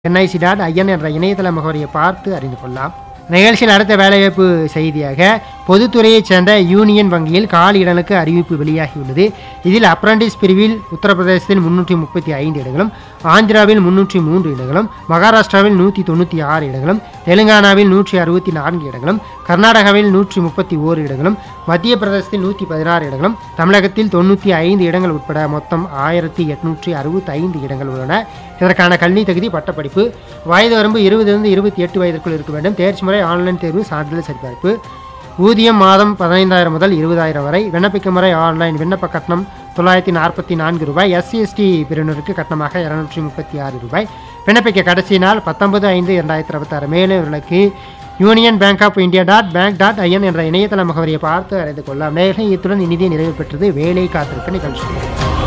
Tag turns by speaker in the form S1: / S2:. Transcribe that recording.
S1: NIC dot IN என்ற இணையதள முகவரியை பார்த்து அறிந்து கொள்ளலாம் நிகழ்ச்சியில் அடுத்த வேலைவாய்ப்பு செய்தியாக பொதுத்துறையைச் சேர்ந்த யூனியன் வங்கியில் காலி இடங்களுக்கு அறிவிப்பு வெளியாகியுள்ளது இதில் அப்ரண்டிஸ் பிரிவில் உத்தரப்பிரதேசத்தில் முன்னூற்றி முப்பத்தி ஐந்து இடங்களும் ஆந்திராவில் முன்னூற்றி மூன்று இடங்களும் மகாராஷ்டிராவில் நூற்றி தொண்ணூற்றி ஆறு இடங்களும் தெலுங்கானாவில் நூற்றி அறுபத்தி நான்கு இடங்களும் கர்நாடகாவில் நூற்றி முப்பத்தி ஓரு இடங்களும் மத்திய பிரதேசத்தில் நூற்றி பதினாறு இடங்களும் தமிழகத்தில் தொண்ணூற்றி ஐந்து இடங்கள் உட்பட மொத்தம் ஆயிரத்தி எட்நூற்றி அறுபத்தி ஐந்து இடங்கள் உள்ளன இதற்கான கல்வி தகுதி பட்டப்படிப்பு வயது வரம்பு இருபதிலிருந்து இருபத்தி எட்டு வயதிற்குள் இருக்க வேண்டும் தேர்ச்சி முறை ஆன்லைன் தேர்வு சான்றிதழ் சரிபார்ப்பு ஊதியம் மாதம் பதினைந்தாயிரம் முதல் இருபதாயிரம் வரை விண்ணப்பிக்க முறை ஆன்லைன் விண்ணப்ப கட்டணம் தொள்ளாயிரத்தி நாற்பத்தி நான்கு ரூபாய் எஸ்சி எஸ்டி பிரிவினருக்கு கட்டணமாக இருநூற்றி முப்பத்தி ஆறு ரூபாய் விண்ணப்பிக்க கடைசி நாள் பத்தொன்பது ஐந்து இரண்டாயிரத்தி இருபத்தாறு மேலும் இவர்களுக்கு Union Bank of India dot bank dot IN என்ற இணையதள முகவரியை பார்த்து அறிந்து கொள்ளலாம் நேர்களை இத்துடன் இனிதே நிறைவு பெற்றது வேலை காத்திருக்க நிகழ்ச்சி